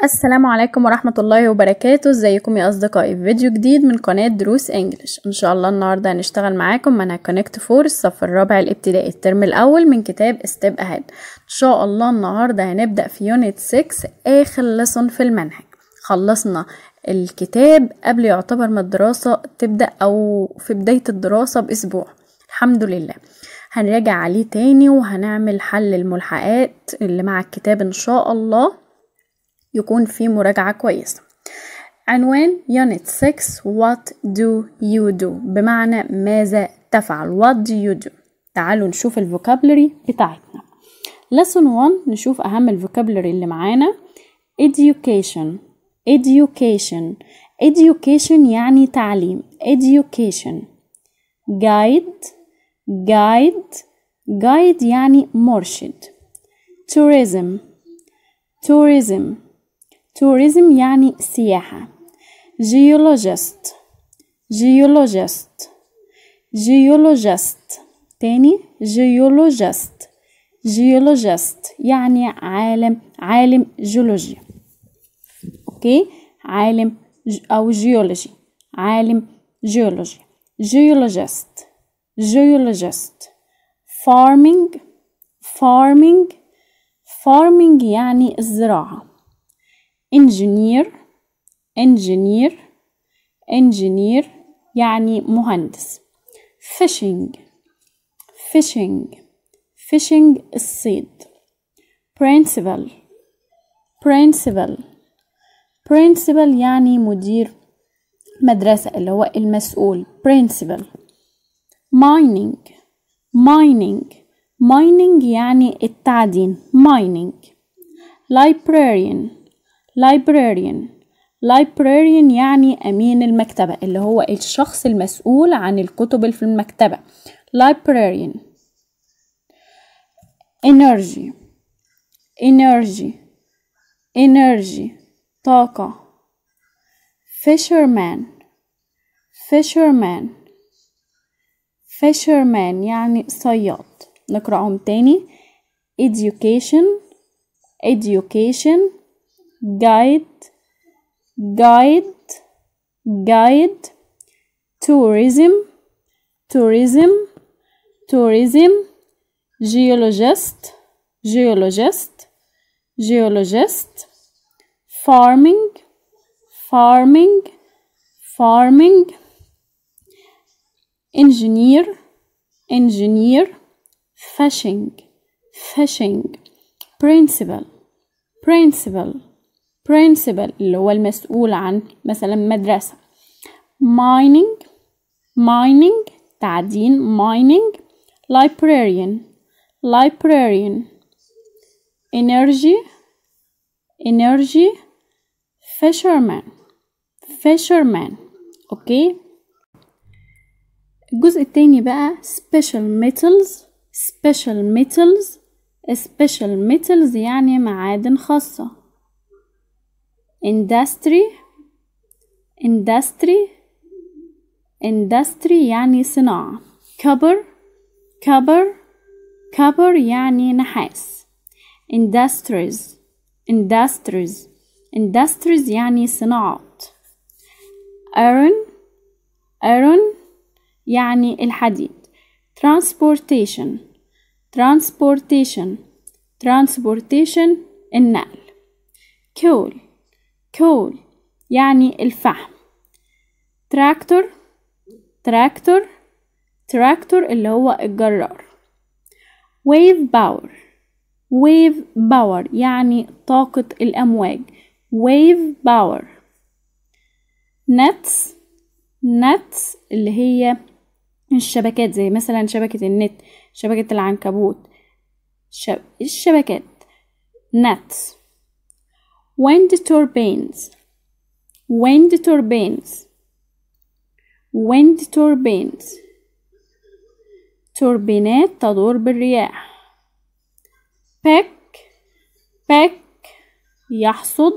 السلام عليكم ورحمة الله وبركاته ازيكم يا أصدقائي في فيديو جديد من قناة دروس انجلش ان شاء الله النهاردة هنشتغل معاكم منهج كونكت فور الصف الرابع الابتدائي الترم الأول من كتاب ستيب أهيد ان شاء الله النهاردة هنبدأ في يونت 6 آخر لسون في المنهج خلصنا الكتاب قبل يعتبر ما الدراسة تبدأ أو في بداية الدراسة بأسبوع الحمد لله هنراجع عليه تاني وهنعمل حل الملحقات اللي مع الكتاب ان شاء الله يكون في مراجعة كويسة عنوان يونت 6 What do you do بمعنى ماذا تفعل What do you do تعالوا نشوف الفوكابلري بتاعتنا lesson 1 نشوف أهم الفوكابلري اللي معانا education education education يعني تعليم education guide guide guide يعني مرشد tourism tourism tourism يعني سياحة geologist geologist geologist تاني geologist geologist يعني عالم عالم جيولوجيا اوكي عالم او جيولوجي عالم جيولوجي geologist geologist farming farming farming يعني الزراعة engineer engineer engineer يعني مهندس fishing fishing fishing الصيد principal principal principal يعني مدير مدرسة اللي هو المسؤول principal mining mining mining يعني التعدين mining librarian librarian librarian يعني أمين المكتبة اللي هو الشخص المسؤول عن الكتب اللي في المكتبة librarian energy energy energy طاقة fisherman fisherman fisherman يعني صياد نقرأهم تاني education education guide guide guide tourism tourism tourism geologist geologist geologist farming farming farming engineer engineer fishing fishing principal principal principal اللي هو المسؤول عن مثلا مدرسة mining mining تعدين mining librarian librarian energy energy fisherman fisherman اوكي الجزء التاني بقى special metals special metals special metals يعني معادن خاصة industry industry industry يعني صناعة copper copper copper يعني نحاس industries industries industries يعني صناعات iron iron يعني الحديد transportation transportation transportation النقل coal coal يعني الفحم tractor tractor tractor اللي هو الجرار wave power wave power يعني طاقة الأمواج wave power nets nets اللي هي الشبكات زي مثلا شبكة النت شبكة العنكبوت شب... الشبكات nets wind turbines wind turbines wind turbines توربينات تدور بالرياح pick pick يحصد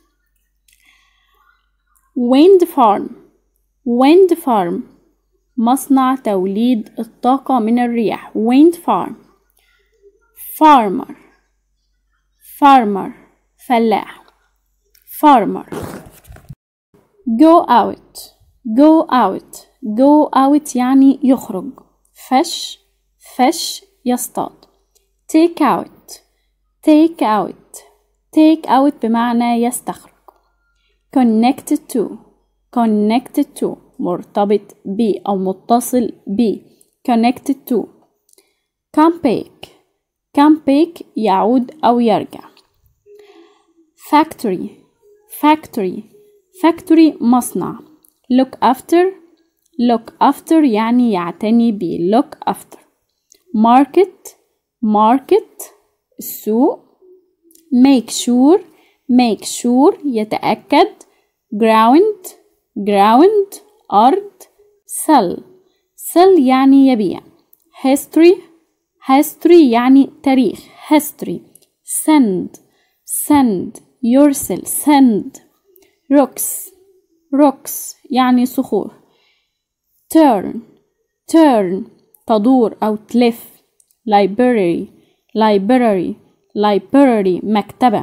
wind farm wind farm مصنع توليد الطاقة من الرياح wind farm farmer farmer فلاح farmer go out go out go out يعني يخرج فش فش يصطاد take out take out take out بمعنى يستخرج connected to connected to مرتبط ب أو متصل ب connected to come back come back يعود أو يرجع factory factory factory مصنع look after look after يعني يعتني ب look after market market السوق make sure make sure يتأكد ground ground أرض sell sell يعني يبيع history history يعني تاريخ history send send يرسل send rocks rocks يعني صخور turn turn تدور أو تلف library library library مكتبة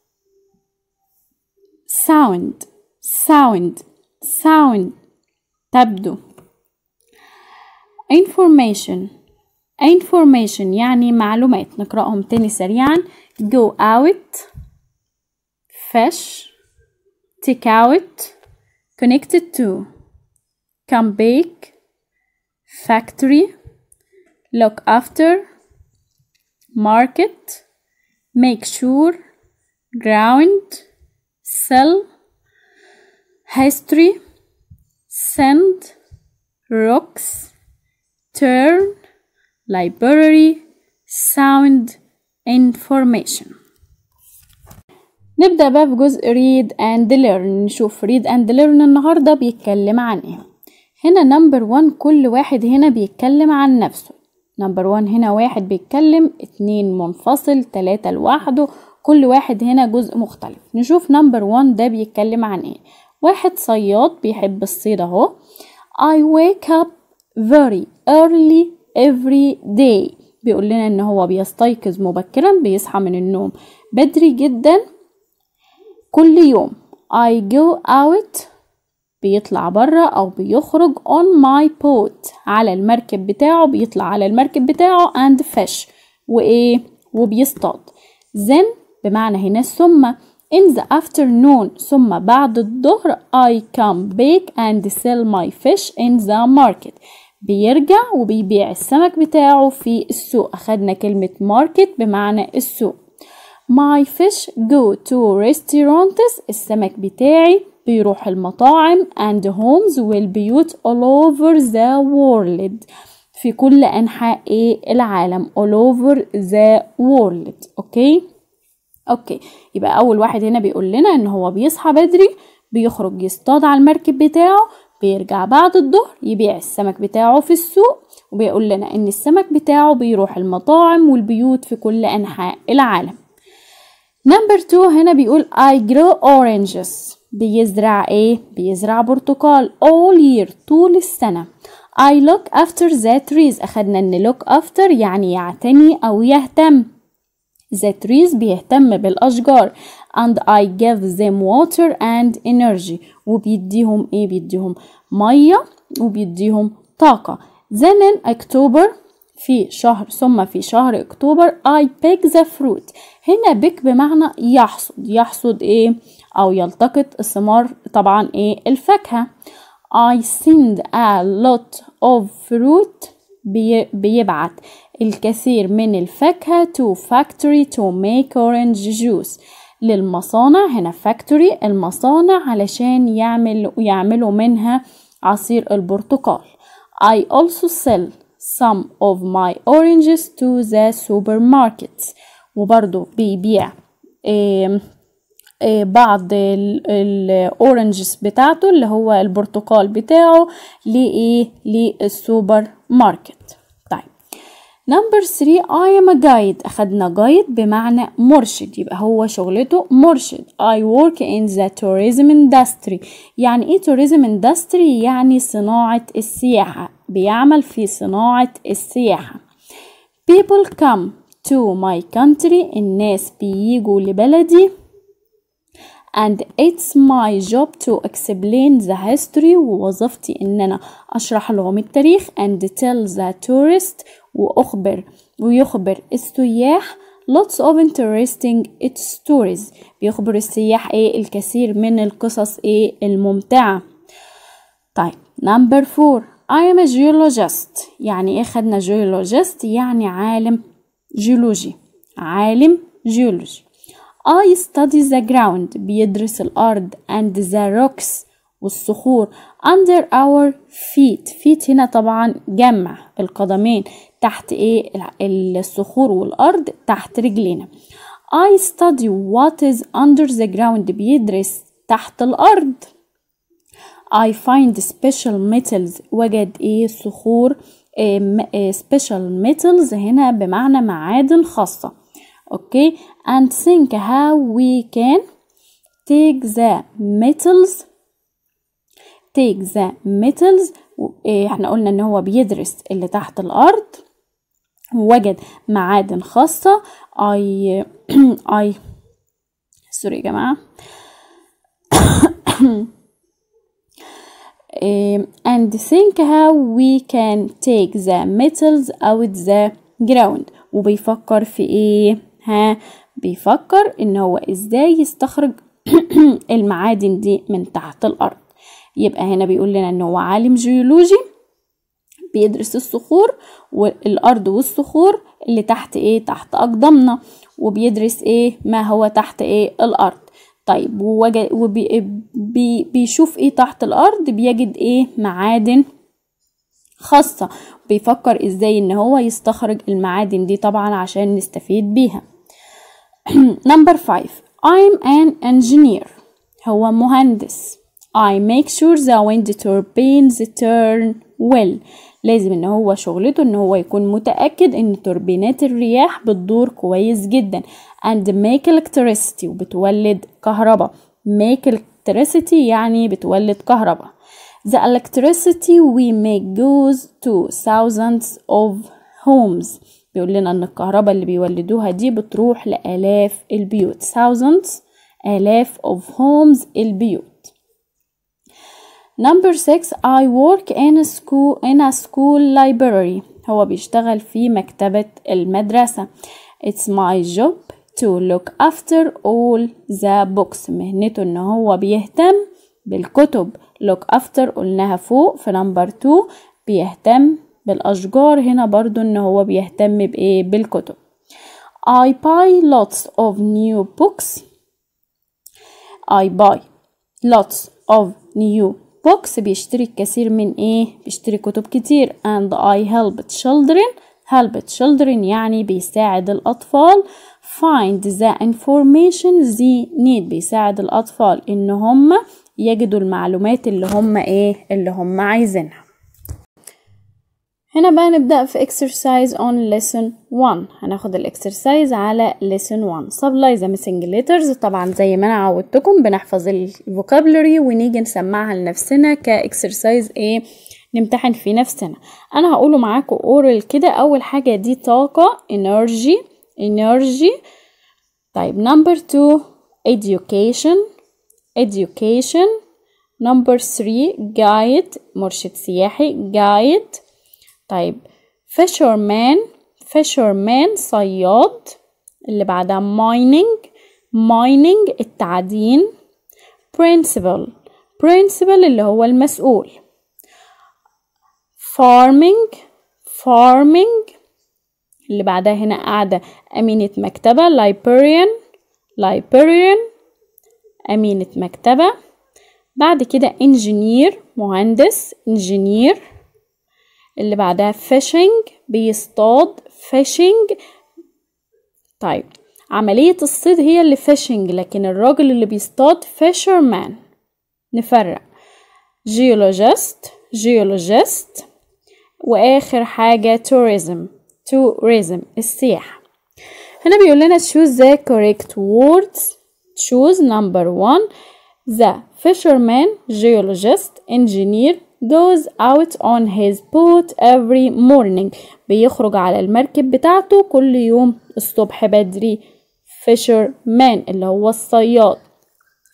sound sound sound تبدو information information يعني معلومات نقرأهم تاني سريعا go out fish take out connected to come back factory look after market make sure ground sell history send rocks turn library sound information نبدأ بقى في جزء read and learn نشوف read and learn النهاردة بيتكلم عن ايه هنا نمبر 1 كل واحد هنا بيتكلم عن نفسه نمبر 1 هنا واحد بيتكلم اتنين منفصل تلاتة لوحده كل واحد هنا جزء مختلف نشوف نمبر 1 ده بيتكلم عن ايه واحد صياد بيحب الصيد اهو I wake up very early every day بيقول لنا ان هو بيستيقظ مبكرا بيصحى من النوم بدري جدا كل يوم I go out بيطلع برا أو بيخرج on my boat على المركب بتاعه بيطلع على المركب بتاعه and fish وإيه وبيصطاد then بمعنى هنا ثم in the afternoon ثم بعد الظهر I come back and sell my fish in the market بيرجع وبيبيع السمك بتاعه في السوق أخدنا كلمة market بمعنى السوق My fish go to restaurants السمك بتاعي بيروح المطاعم and homes والبيوت all over the world في كل أنحاء إيه العالم all over the world أوكي أوكي يبقى أول واحد هنا بيقول لنا إن هو بيصحى بدري بيخرج يصطاد على المركب بتاعه بيرجع بعد الظهر يبيع السمك بتاعه في السوق وبيقول لنا إن السمك بتاعه بيروح المطاعم والبيوت في كل أنحاء العالم نمبر 2 هنا بيقول I grow oranges بيزرع ايه بيزرع برتقال all year طول السنة I look after the trees أخدنا إن look after يعني يعتني أو يهتم the trees بيهتم بالأشجار and I give them water and energy وبيديهم ايه بيديهم مية وبيديهم طاقة then in October في شهر ثم في شهر أكتوبر I pick the fruit هنا pick بمعنى يحصد يحصد ايه أو يلتقط الثمار طبعا ايه الفاكهة I send a lot of fruit بي بيبعت الكثير من الفاكهة to factory to make orange juice للمصانع هنا factory المصانع علشان يعمل يعملوا منها عصير البرتقال I also sell some of my oranges to the supermarkets وبرضو بيبيع إيه إيه بعض الاورنجز بتاعته اللي هو البرتقال بتاعه لإيه للسوبر ماركت طيب نمبر 3 I am a guide أخدنا guide بمعنى مرشد يبقى هو شغلته مرشد I work in the tourism industry يعني ايه tourism industry يعني صناعة السياحة بيعمل في صناعة السياحة people come to my country الناس بييجوا لبلدي and it's my job to explain the history ووظيفتي إن أنا أشرح لهم التاريخ and tell the tourist وأخبر ويخبر السياح lots of interesting stories بيخبر السياح ايه الكثير من القصص ايه الممتعة طيب number four I am a geologist يعني ايه خدنا geologist يعني عالم جيولوجي عالم جيولوجي I study the ground بيدرس الأرض and the rocks والصخور under our feet feet هنا طبعا جمع القدمين تحت ايه الصخور والأرض تحت رجلينا I study what is under the ground بيدرس تحت الأرض I find special metals وجد ايه صخور إيه special metals هنا بمعنى معادن خاصة اوكي and think how we can take the metals take the metals إيه احنا قلنا ان هو بيدرس اللي تحت الارض وجد معادن خاصة I I سوري يا جماعة and think how we can take the metals out the ground وبيفكر في ايه ها بيفكر ان هو ازاي يستخرج المعادن دي من تحت الارض يبقى هنا بيقول لنا ان هو عالم جيولوجي بيدرس الصخور والارض والصخور اللي تحت ايه تحت اقدامنا وبيدرس ايه ما هو تحت ايه الارض طيب وبيشوف ايه تحت الارض بيجد ايه معادن خاصة بيفكر ازاي ان هو يستخرج المعادن دي طبعا عشان نستفيد بيها number five I'm an engineer هو مهندس I make sure the wind turbines turn well لازم ان هو شغلته ان هو يكون متأكد ان توربينات الرياح بتدور كويس جدا and make electricity وبتولد كهرباء make electricity يعني بتولد كهرباء the electricity we make goes to thousands of homes بيقول لنا ان الكهرباء اللي بيولدوها دي بتروح لآلاف البيوت thousands آلاف of homes البيوت Number six, I work in a school in a school library. هو بيشتغل في مكتبة المدرسة. It's my job to look after all the books. مهنته إن هو بيهتم بالكتب. Look after قلناها فوق في number two بيهتم بالأشجار هنا برضو إن هو بيهتم بإيه بالكتب. I buy lots of new books. I buy lots of new books بيشتري الكثير من ايه بيشتري كتب كتير and I help children help children يعني بيساعد الأطفال find the information they need بيساعد الأطفال إن هم يجدوا المعلومات اللي هم ايه اللي هم عايزينها هنا بقى نبدأ في exercise on lesson 1 هناخد الاكسرسايز على lesson 1 supply the missing letters طبعا زي ما انا عودتكم بنحفظ الفوكابلري ونيجي نسمعها لنفسنا كاكسرسايز ايه نمتحن في نفسنا انا هقوله معاكم اورال كده اول حاجة دي طاقة energy energy طيب number 2 education education number 3 guide مرشد سياحي guide طيب fisherman fisherman صياد اللي بعدها mining mining التعدين principal principal اللي هو المسؤول farming farming اللي بعدها هنا قاعدة أمينة مكتبة librarian librarian أمينة مكتبة بعد كده engineer مهندس engineer اللي بعدها fishing بيصطاد fishing طيب عملية الصيد هي اللي fishing لكن الراجل اللي بيصطاد fisherman نفرق geologist geologist وآخر حاجة tourism tourism السياحة هنا بيقول لنا choose the correct words choose number one the fisherman geologist engineer goes out on his boat every morning بيخرج على المركب بتاعته كل يوم الصبح بدري fisherman اللي هو الصياد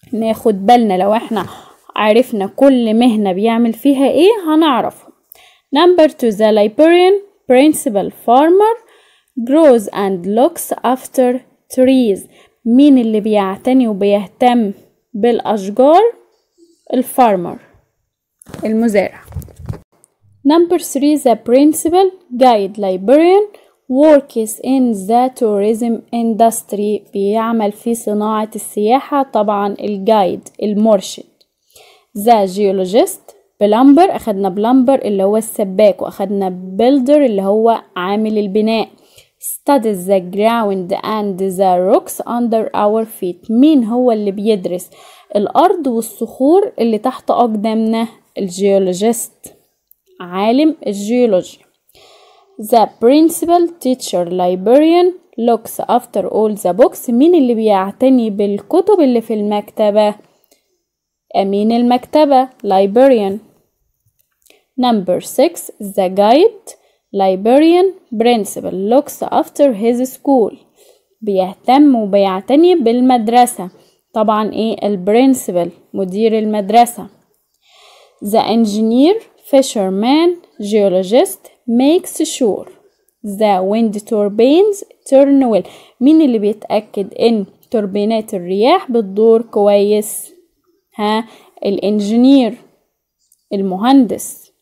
ناخد بالنا لو احنا عرفنا كل مهنة بيعمل فيها ايه هنعرفه number two the Liberian principal farmer grows and looks after trees مين اللي بيعتني وبيهتم بالأشجار الفارمر المزارع number three the principal guide Liberian works in the tourism industry بيعمل في صناعة السياحة طبعا الجايد المرشد the geologist بلمبر أخدنا بلمبر اللي هو السباك وأخدنا بيلدر اللي هو عامل البناء studies the ground and the rocks under our feet مين هو اللي بيدرس الأرض والصخور اللي تحت أقدامنا الجيولوجيست عالم الجيولوجيا The principal teacher librarian looks after all the books مين اللي بيعتني بالكتب اللي في المكتبة أمين المكتبة librarian Number 6 The guide librarian principal looks after his school بيهتم وبيعتني بالمدرسة طبعا ايه البرنسبل مدير المدرسة The engineer fisherman geologist makes sure the wind turbines turn well مين اللي بيتأكد ان توربينات الرياح بتدور كويس ها الانجينير المهندس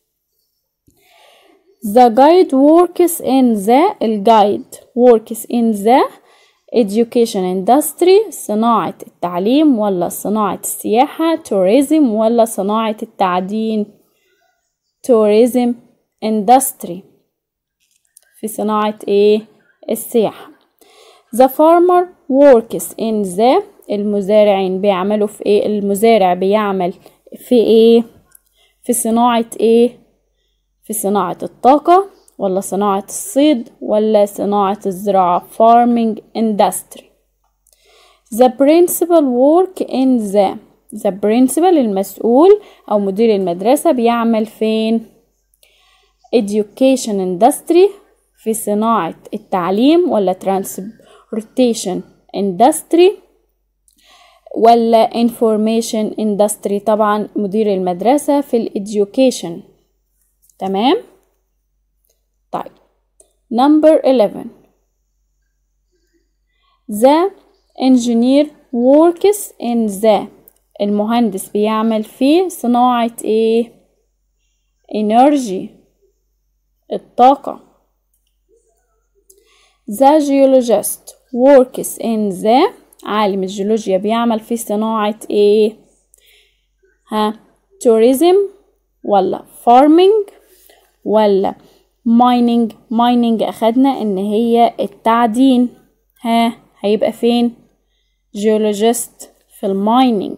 The guide works in the الجايد works in the education industry صناعة التعليم ولا صناعة السياحة tourism ولا صناعة التعدين tourism industry في صناعة ايه السياحة the farmer works in the المزارعين بيعملوا في ايه المزارع بيعمل في ايه في صناعة ايه في صناعة الطاقة ولا صناعة الصيد ولا صناعة الزراعة farming industry the principal work in the the principal المسؤول أو مدير المدرسة بيعمل فين education industry في صناعة التعليم ولا transportation industry ولا information industry طبعا مدير المدرسة في الeducation تمام طيب number 11 the engineer works in the المهندس بيعمل في صناعة ايه energy الطاقة the geologist works in the عالم الجيولوجيا بيعمل في صناعة ايه ها tourism ولا farming ولا mining mining أخدنا إن هي التعدين ها هيبقى فين geologist في المايننج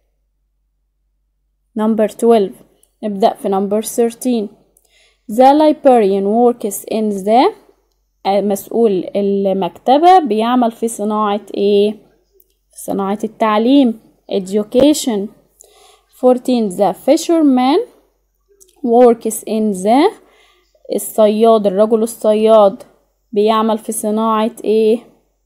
number 12 نبدأ في number 13 the librarian works in the مسؤول المكتبة بيعمل في صناعة ايه في صناعة التعليم education 14 the fisherman works in the الصياد الرجل الصياد بيعمل في صناعة ايه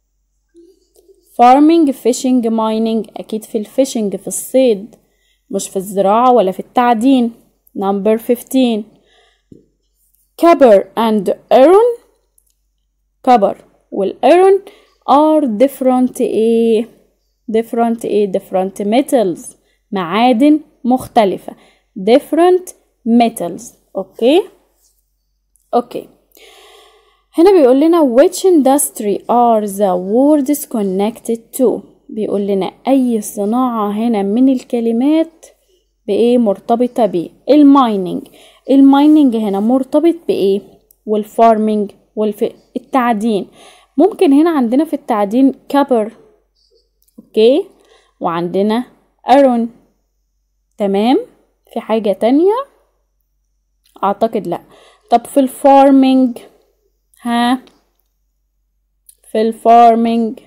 farming fishing mining اكيد في الفishing في الصيد مش في الزراعة ولا في التعدين number 15 copper and iron copper والايرون are different ايه different ايه different metals معادن مختلفة different metals اوكي اوكي هنا بيقول لنا which industry are the words connected to بيقول لنا اي صناعة هنا من الكلمات بايه مرتبطة بيه المايننج المايننج هنا مرتبط بايه والفارمنج والتعدين ممكن هنا عندنا في التعدين كبر اوكي وعندنا ايرون تمام في حاجة تانية اعتقد لا طب في الفارمنج ها في الفارمنج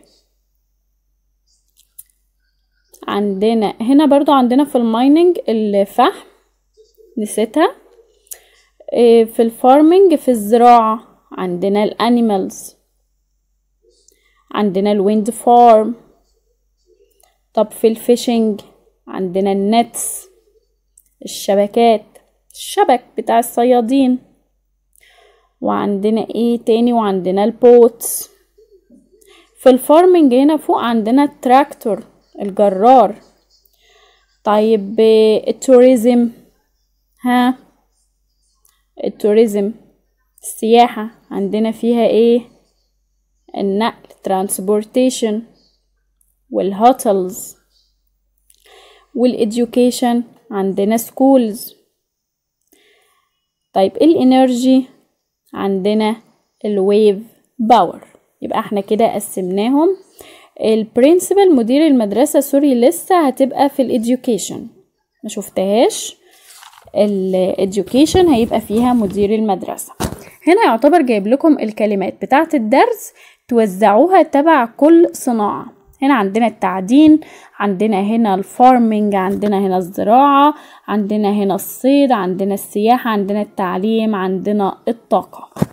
عندنا هنا برضو عندنا في المايننج الفحم نسيتها في الفارمنج في الزراعة عندنا الانيمالز عندنا الويند فارم طب في الفيشنج عندنا النتس الشبكات الشبك بتاع الصيادين وعندنا ايه تاني وعندنا البوتس في الفارمنج هنا فوق عندنا التراكتور الجرار طيب التوريزم ها التوريزم السياحة عندنا فيها ايه النقل transportation والهوتلز والإديوكيشن عندنا schools طيب الانرجي عندنا الويف باور يبقى احنا كده قسمناهم البرنسبل مدير المدرسة سوري لسه هتبقى في الإديوكيشن ما شفتهاش الإديوكيشن هيبقى فيها مدير المدرسة هنا يعتبر جايب لكم الكلمات بتاعة الدرس توزعوها تبع كل صناعة هنا عندنا التعدين عندنا هنا الفارمنج عندنا هنا الزراعة عندنا هنا الصيد عندنا السياحة عندنا التعليم عندنا الطاقة